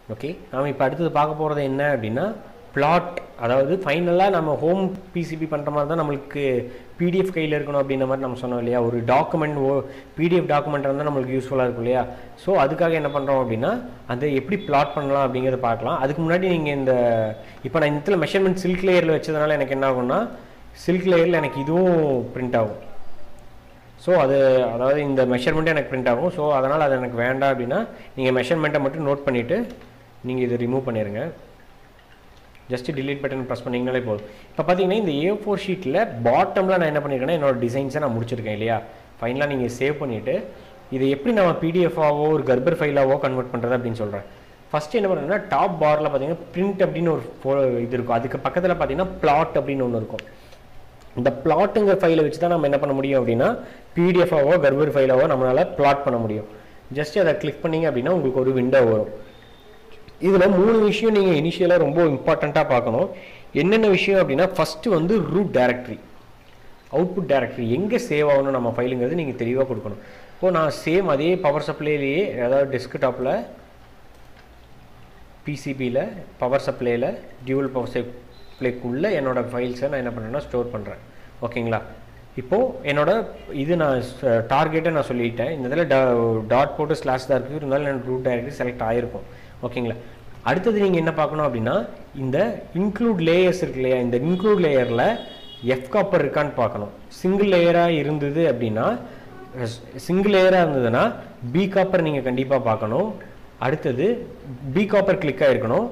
okay நாம் இப்போ அடுத்தது பார்க்க போகிறது என்ன அப்படின்னா பிளாட் அதாவது ஃபைனலாக நம்ம ஹோம் பிசிபி பண்ணுற மாதிரி தான் நம்மளுக்கு பிடிஎஃப் கையில் இருக்கணும் அப்படின்ற மாதிரி நம்ம சொன்னோம் இல்லையா ஒரு டாக்குமெண்ட் ஓ பிடிஎஃப் டாக்குமெண்ட் இருந்தால் நம்மளுக்கு யூஸ்ஃபுல்லாக இருக்கும் இல்லையா ஸோ அதுக்காக என்ன பண்ணுறோம் அப்படின்னா அதை எப்படி பிளாட் பண்ணலாம் அப்படிங்கிறத பார்க்கலாம் அதுக்கு முன்னாடி நீங்கள் இந்த இப்போ நான் இந்த இடத்துல மெஷர்மெண்ட் சில்க் லேயரில் வச்சதுனால எனக்கு என்ன ஆகும்னா சில்க் லேயரில் எனக்கு இதுவும் பிரிண்ட் ஆகும் ஸோ அது அதாவது இந்த மெஷர்மெண்ட்டே எனக்கு பிரிண்ட் ஆகும் ஸோ அதனால் அது எனக்கு வேண்டாம் அப்படின்னா நீங்கள் மெஷர்மெண்ட்டை மட்டும் நோட் பண்ணிவிட்டு நீங்கள் இதை ரிமூவ் பண்ணிடுங்க ஜஸ்ட் delete பட்டன் ப்ரெஸ் பண்ணிங்கனாலே போதும் இப்போ பார்த்தீங்கன்னா இந்த ஏ ஃபோர் ஷீட்டில் பாட்டமில் நான் என்ன பண்ணியிருக்கேன்னா என்னோட டிசைன்ஸை நான் முடிச்சிருக்கேன் இல்லையா ஃபைனலாக நீங்கள் சேவ் பண்ணிவிட்டு இதை எப்படி நம்ம பிடிஎஃபாவோ ஒரு கர்பர் ஃபைலாவோ கன்வெர்ட் பண்ணுறது அப்படின்னு சொல்கிறேன் ஃபஸ்ட்டு என்ன பண்ணுறேன்னா டாப் பாரில் பார்த்தீங்கன்னா பிரிண்ட் அப்படின்னு ஒரு ஃபோ இது இருக்கும் அதுக்கு பக்கத்தில் பார்த்தீங்கன்னா பிளாட் அப்படின்னு ஒன்று இருக்கும் இந்த பிளாட்டுங்கிற ஃபைலை வச்சு தான் நம்ம என்ன பண்ண முடியும் அப்படின்னா பிடிஎஃபாவோ கர்பர் ஃபைலாவோ நம்மளால் பிளாட் பண்ண முடியும் ஜஸ்ட் அதை கிளிக் பண்ணீங்க அப்படின்னா உங்களுக்கு ஒரு விண்டோ வரும் இதில் மூணு விஷயம் நீங்கள் இனிஷியலாக ரொம்ப இம்பார்ட்டண்ட்டாக பார்க்கணும் என்னென்ன விஷயம் அப்படின்னா ஃபஸ்ட்டு வந்து ரூட் டைரக்டரி அவுட்புட் டைரக்டரி எங்கே சேவ் ஆகணும் நம்ம ஃபைலுங்கிறது நீங்கள் தெளிவாக கொடுக்கணும் இப்போ நான் சேம் அதே பவர் சப்ளைலேயே அதாவது டெஸ்க்டாப்பில் பிசிபியில் பவர் சப்ளையில் டியூவல் பவர் சப்ளைக்குள்ளே என்னோட ஃபைல்ஸை நான் என்ன பண்ணுறேன்னா ஸ்டோர் பண்ணுறேன் ஓகேங்களா இப்போது என்னோட இது நான் டார்கெட்டை நான் சொல்லிட்டேன் இந்த இதில் டாட் போட்டு ஸ்லாஷ் தான் இருக்குது இருந்தாலும் எனக்கு ரூட் டைரக்டரி செலக்ட் ஆகிருக்கும் ஓகேங்களா அடுத்தது நீங்கள் என்ன பார்க்கணும் அப்படின்னா இந்த இன்க்ளூட் லேயர்ஸ் இருக்கு இல்லையா இந்த இன்க்ளூட் லேயரில் எஃப் காப்பர் இருக்கான்னு பார்க்கணும் சிங்கிள் லேயராக இருந்தது அப்படின்னா சிங்கிள் லேயராக இருந்ததுன்னா பி காப்பர் நீங்கள் கண்டிப்பாக பார்க்கணும் அடுத்தது பி காப்பர் கிளிக் ஆகிருக்கணும்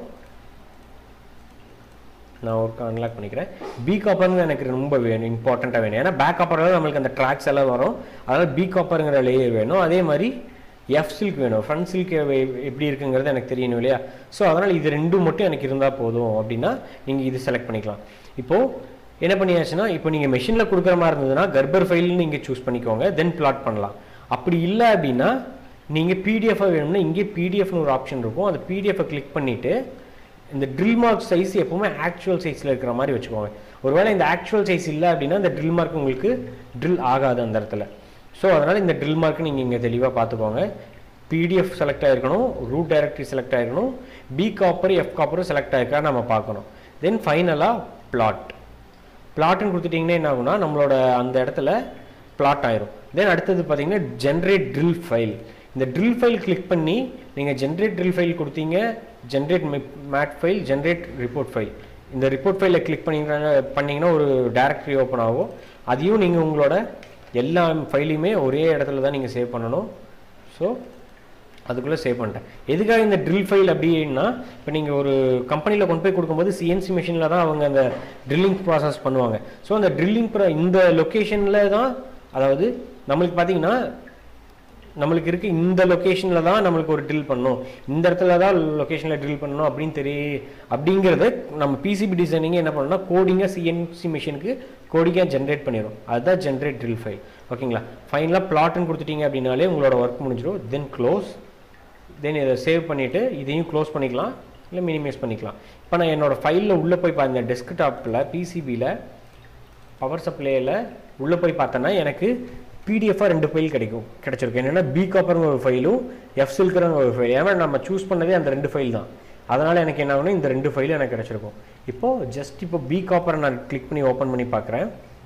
நான் ஒர்க் அன்லாக் பண்ணிக்கிறேன் பி காப்பருங்க எனக்கு ரொம்ப வேணும் இம்பார்ட்டண்ட்டாக வேணும் ஏன்னா பேக் காப்பரில் நம்மளுக்கு அந்த ட்ராக்ஸ் எல்லாம் வரும் அதனால் பி காப்பருங்கிற லேயர் வேணும் அதே மாதிரி எஃப் சில்க் வேணும் ஃப்ரண்ட் சில்க் எப்படி இருக்குங்கிறது எனக்கு தெரியணும் இல்லையா ஸோ அதனால் இது ரெண்டும் மட்டும் எனக்கு இருந்தால் போதும் அப்படின்னா நீங்கள் இது செலக்ட் பண்ணிக்கலாம் இப்போது என்ன பண்ணியாச்சுன்னா இப்போ நீங்கள் மெஷினில் கொடுக்குற மாதிரி இருந்ததுன்னா கர்ப்பர் ஃபைல்னு நீங்கள் சூஸ் பண்ணிக்கோங்க தென் பிளாட் பண்ணலாம் அப்படி இல்லை அப்படின்னா நீங்கள் பிடிஎஃபாக வேணும்னா இங்கே பிடிஎஃப்னு ஒரு ஆப்ஷன் இருக்கும் அந்த பிடிஎஃபை கிளிக் பண்ணிவிட்டு இந்த ட்ரில் மார்க் சைஸ் எப்பவுமே ஆக்சுவல் சைஸில் இருக்கிற மாதிரி வச்சுக்கோங்க ஒருவேளை இந்த ஆக்சுவல் சைஸ் இல்லை அப்படின்னா இந்த ட்ரில் மார்க் உங்களுக்கு ட்ரில் ஆகாது அந்த இடத்துல ஸோ அதனால் இந்த ட்ரில் மார்க் நீங்கள் இங்கே தெளிவாக பார்த்துக்கோங்க பிடிஎஃப் செலக்ட் ஆகிருக்கணும் ரூட் டைரக்டரி செலக்ட் ஆகிருக்கணும் பி காப்பர் எஃப் காப்பரும் செலக்ட் ஆகிருக்கா நம்ம பார்க்கணும் தென் ஃபைனலாக பிளாட் பிளாட்னு கொடுத்துட்டிங்கன்னா என்ன ஆகும்னா நம்மளோட அந்த இடத்துல பிளாட் ஆயிரும் தென் அடுத்தது பார்த்தீங்கன்னா ஜென்ரேட் ட்ரில் ஃபைல் இந்த ட்ரில் ஃபைல் கிளிக் பண்ணி நீங்கள் ஜென்ரேட் ட்ரில் ஃபைல் கொடுத்தீங்க generate map file generate report file இந்த ரிப்போர்ட் ஃபைலில் கிளிக் பண்ணிங்கன்னா பண்ணிங்கன்னா ஒரு டேரக்டரி ஓப்பன் ஆகும் அதையும் நீங்கள் உங்களோட எல்லா ஃபைலையுமே ஒரே இடத்துல தான் நீங்கள் சேவ் பண்ணணும் ஸோ அதுக்குள்ளே சேவ் பண்ணிட்டேன் எதுக்காக இந்த ட்ரில் ஃபைல் அப்படின்னா இப்போ நீங்கள் ஒரு கம்பெனியில் கொண்டு போய் கொடுக்கும்போது சிஎன்சி மிஷினில் தான் அவங்க அந்த ட்ரில்லிங் ப்ராசஸ் பண்ணுவாங்க ஸோ அந்த ட்ரில்லிங் ப்ரா இந்த லொக்கேஷனில் தான் அதாவது நம்மளுக்கு பார்த்தீங்கன்னா நம்மளுக்கு இருக்க இந்த லொக்கேஷனில் தான் நம்மளுக்கு ஒரு ட்ரில் பண்ணணும் இந்த இடத்துல தான் லொக்கேஷனில் ட்ரில் பண்ணணும் அப்படின்னு தெரிய அப்படிங்கிறத நம்ம பிசிபி டிசைனிங் என்ன பண்ணணும்னா கோடிங்காக சிஎன்சி மிஷினுக்கு கோடிங்காக ஜென்ரேட் பண்ணிடும் அதுதான் ஜென்ரேட் ட்ரில் ஃபைல் ஓகேங்களா ஃபைனலாக பிளாட்னு கொடுத்துட்டீங்க அப்படின்னாலே உங்களோட ஒர்க் முடிஞ்சிடும் தென் க்ளோஸ் தென் இதை சேவ் பண்ணிவிட்டு இதையும் க்ளோஸ் பண்ணிக்கலாம் இல்லை மினிமைஸ் பண்ணிக்கலாம் இப்போ நான் என்னோடய ஃபைலில் உள்ளே போய் பார்த்தேன் டெஸ்க்டாப்பில் பிசிபியில் பவர் சப்ளையில் உள்ளே போய் பார்த்தேன்னா எனக்கு பிடிஎஃபாக ரெண்டு ஃபைல் கிடைக்கும் கிடைச்சிருக்கு என்னென்னா பி காப்பர்னு ஒரு ஃபைலும் எஃப் சில்கர்னு ஒரு ஃபைல் ஏன்னா நம்ம சூஸ் பண்ணதே அந்த ரெண்டு ஃபைல் தான் அதனால் எனக்கு என்ன ஆகணும் இந்த ரெண்டு ஃபைலும் எனக்கு கிடைச்சிருக்கும் இப்போது ஜஸ்ட் இப்போ பி காப்பரை நான் கிளிக் பண்ணி ஓப்பன் பண்ணி பார்க்குறேன்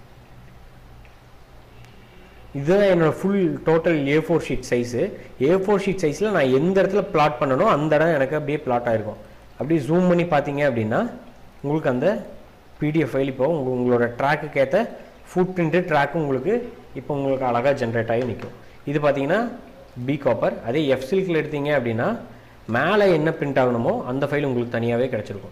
இதுதான் என்னோட full total A four sheet size A four sheet சைஸில் நான் எந்த இடத்துல பிளாட் பண்ணணும் அந்த இடம் எனக்கு அப்படியே பிளாட் ஆகிருக்கும் அப்படியே ஜூம் பண்ணி பார்த்தீங்க அப்படின்னா உங்களுக்கு அந்த பிடிஎஃப் ஃபைல் இப்போ உங்க உங்களோட ட்ராக்குக்கு ஏற்ற ஃபுட் பிரிண்ட்டு ட்ராக்கும் உங்களுக்கு இப்போ உங்களுக்கு அழகாக ஜென்ரேட் ஆகி நிற்கும் இது பார்த்தீங்கன்னா பி காப்பர் அதே எஃப் சில்கில் எடுத்தீங்க அப்படின்னா மேலே என்ன பிரிண்ட் ஆகணுமோ அந்த ஃபைல் உங்களுக்கு தனியாகவே கிடச்சிருக்கும்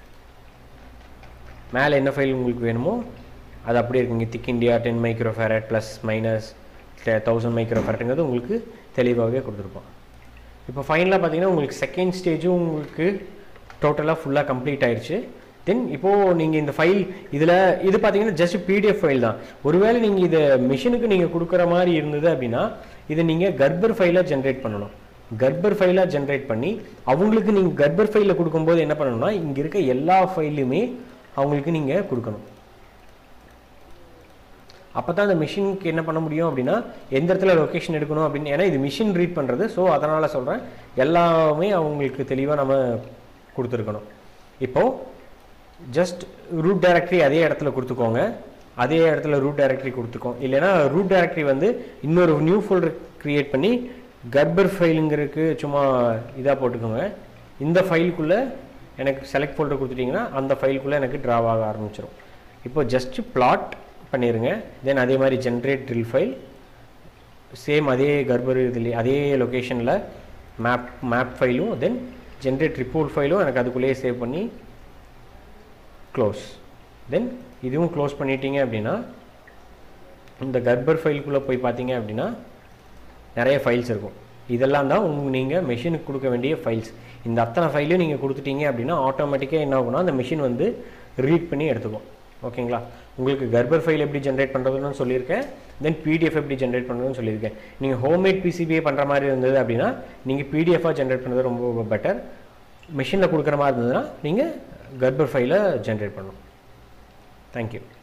மேலே என்ன ஃபைல் உங்களுக்கு வேணுமோ அது அப்படியே இருக்குங்க திக் இண்டியா ten micro farad plus minus thousand micro ஃபேரட்டுங்கிறது உங்களுக்கு தெளிவாகவே கொடுத்துருப்போம் இப்போ ஃபைனலாக பார்த்தீங்கன்னா உங்களுக்கு செகண்ட் ஸ்டேஜும் உங்களுக்கு டோட்டலாக ஃபுல்லாக கம்ப்ளீட் ஆயிடுச்சு தென் இப்போது நீங்கள் இந்த ஃபைல் இதில் இது பார்த்தீங்கன்னா ஜஸ்ட் பிடிஎஃப் ஃபைல் தான் ஒருவேளை நீங்கள் இதை மிஷினுக்கு நீங்கள் கொடுக்குற மாதிரி இருந்தது அப்படின்னா இதை நீங்கள் கர்ப்பர் ஃபைலாக ஜென்ரேட் பண்ணணும் கர்ப்பர் ஃபைலாக ஜென்ரேட் பண்ணி அவங்களுக்கு நீங்கள் கர்ப்பர் ஃபைலில் கொடுக்கும்போது என்ன பண்ணணும்னா இங்கே இருக்க எல்லா ஃபைலுமே அவங்களுக்கு நீங்கள் கொடுக்கணும் அப்போ தான் அந்த மிஷினுக்கு என்ன பண்ண முடியும் அப்படின்னா எந்த இடத்துல லொக்கேஷன் எடுக்கணும் அப்படின்னு ஏன்னா இது மிஷின் ரீட் பண்ணுறது ஸோ அதனால் சொல்கிறேன் எல்லாமே அவங்களுக்கு தெளிவாக நம்ம கொடுத்துருக்கணும் இப்போது ஜஸ்ட் ரூட் டைரக்டரி அதே இடத்துல கொடுத்துக்கோங்க அதே இடத்துல ரூட் டைரக்டரி கொடுத்துக்கோம் இல்லைன்னா ரூட் டைரக்டரி வந்து இன்னொரு நியூ ஃபோல்டர் க்ரியேட் பண்ணி கர்பர் ஃபைலுங்கிறதுக்கு சும்மா இதாக போட்டுக்கோங்க இந்த ஃபைலுக்குள்ளே எனக்கு செலக்ட் ஃபோல்டர் கொடுத்துட்டிங்கன்னா அந்த ஃபைலுக்குள்ளே எனக்கு ட்ராவ் ஆக ஆரம்பிச்சிடும் இப்போ ஜஸ்ட் பிளாட் பண்ணிடுங்க தென் அதே மாதிரி ஜென்ரேட் ட்ரில் ஃபைல் சேம் அதே கர்ப்பர் இதுலேயே அதே லொக்கேஷனில் மேப் மேப் ஃபைலும் தென் ஜென்ரேட் ரிப்போர்ட் ஃபைலும் எனக்கு அதுக்குள்ளேயே சேவ் பண்ணி க்ளோஸ் தென் இதுவும் க்ளோஸ் பண்ணிட்டீங்க அப்படின்னா இந்த கர்ப்பர் ஃபைலுக்குள்ளே போய் பார்த்தீங்க அப்படின்னா நிறைய ஃபைல்ஸ் இருக்கும் இதெல்லாம் தான் உங்க நீங்கள் மெஷினுக்கு கொடுக்க வேண்டிய ஃபைல்ஸ் இந்த அத்தனை ஃபைலையும் நீங்கள் கொடுத்துட்டீங்க அப்படின்னா ஆட்டோமேட்டிக்காக என்ன ஆகும்னா அந்த மெஷின் வந்து ரீட் பண்ணி எடுத்துக்கும் ஓகேங்களா உங்களுக்கு கர்ப்பர் ஃபைல் எப்படி ஜென்ரேட் பண்ணுறதுன்னு சொல்லியிருக்கேன் தென் பிடிஎஃப் எப்படி ஜென்ரேட் பண்ணுறதுன்னு சொல்லியிருக்கேன் நீங்கள் ஹோம்மேட் பிசிபிஏ பண்ணுற மாதிரி இருந்தது அப்படின்னா நீங்கள் பிடிஎஃபாக ஜென்ரேட் பண்ணுறது ரொம்ப பெட்டர் மிஷினில் கொடுக்குற மாதிரி இருந்ததுன்னா நீங்கள் கர்ப்பர் ஃபைலை ஜென்ரேட் பண்ணணும் தேங்க்யூ